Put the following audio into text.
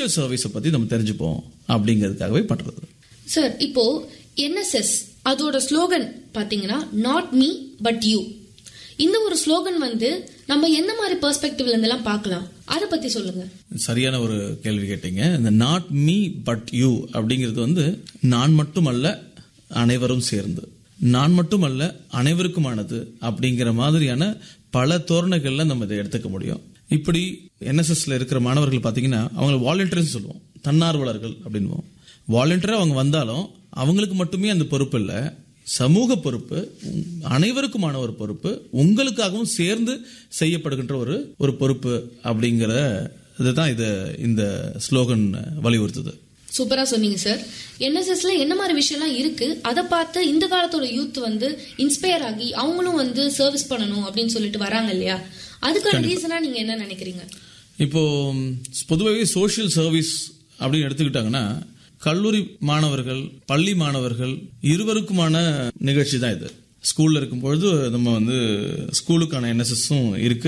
social சர்வீஸை பத்தி நம்ம தெரிஞ்சுப்போம் அப்படிங்கிறதுக்காகவே பண்றது சார் இப்போ என்எஸ்எஸ் அதோட ஸ்லோகன் பாத்தீங்கன்னா நாட் மீ பட் யூ இந்த ஒரு ஸ்லோகன் வந்து நம்ம எந்த மாதிரி பெர்ஸ்பெக்டிவ்ல இருந்தெல்லாம் பார்க்கலாம் அதை பத்தி சொல்லுங்க சரியான ஒரு கேள்வி கேட்டீங்க இந்த நாட் மீ பட் யூ அப்படிங்கிறது வந்து நான் மட்டுமல்ல அனைவரும் சேர்ந்து நான் மட்டுமல்ல அனைவருக்குமானது அப்படிங்கிற மாதிரியான பல தோரணைகள்ல நம்ம இதை எடுத்துக்க முடியும் இப்படி என்எஸ்எஸ்ல இருக்கிற மாணவர்கள் பாத்தீங்கன்னா அவங்க வாலண்டியர்ஸ் சொல்லுவோம் தன்னார்வலர்கள் அப்படின்வோம் வாலண்டியரா அவங்க வந்தாலும் அவங்களுக்கு மட்டுமே அந்த பொறுப்பு இல்லை சமூக பொறுப்பு உம், அனைவருக்குமான ஒரு பொறுப்பு உங்களுக்காகவும் சேர்ந்து செய்யப்படுகின்ற ஒரு ஒரு பொறுப்பு அப்படிங்கிற இதுதான் இது இந்த ஸ்லோகன் வலியுறுத்துது சூப்பரா சொன்னீங்க சார் என்எஸ்எஸ்ல என்ன மாதிரி விஷயம்லாம் இருக்கு அதை பார்த்து இந்த காலத்தோட யூத் வந்து இன்ஸ்பயர் ஆகி அவங்களும் வந்து சர்வீஸ் பண்ணணும் அப்படின்னு சொல்லிட்டு வராங்க இல்லையா அதுக்கான ரீசனா நீங்க என்ன நினைக்கிறீங்க இப்போ ம், பொதுவாகவே சோஷியல் சர்வீஸ் அப்படின்னு எடுத்துக்கிட்டாங்கன்னா கல்லூரி மாணவர்கள் பள்ளி மாணவர்கள் இருவருக்குமான நிகழ்ச்சி தான் இது ஸ்கூல்ல இருக்கும் பொழுது நம்ம வந்து ஸ்கூலுக்கான என்எஸ்எஸும் இருக்கு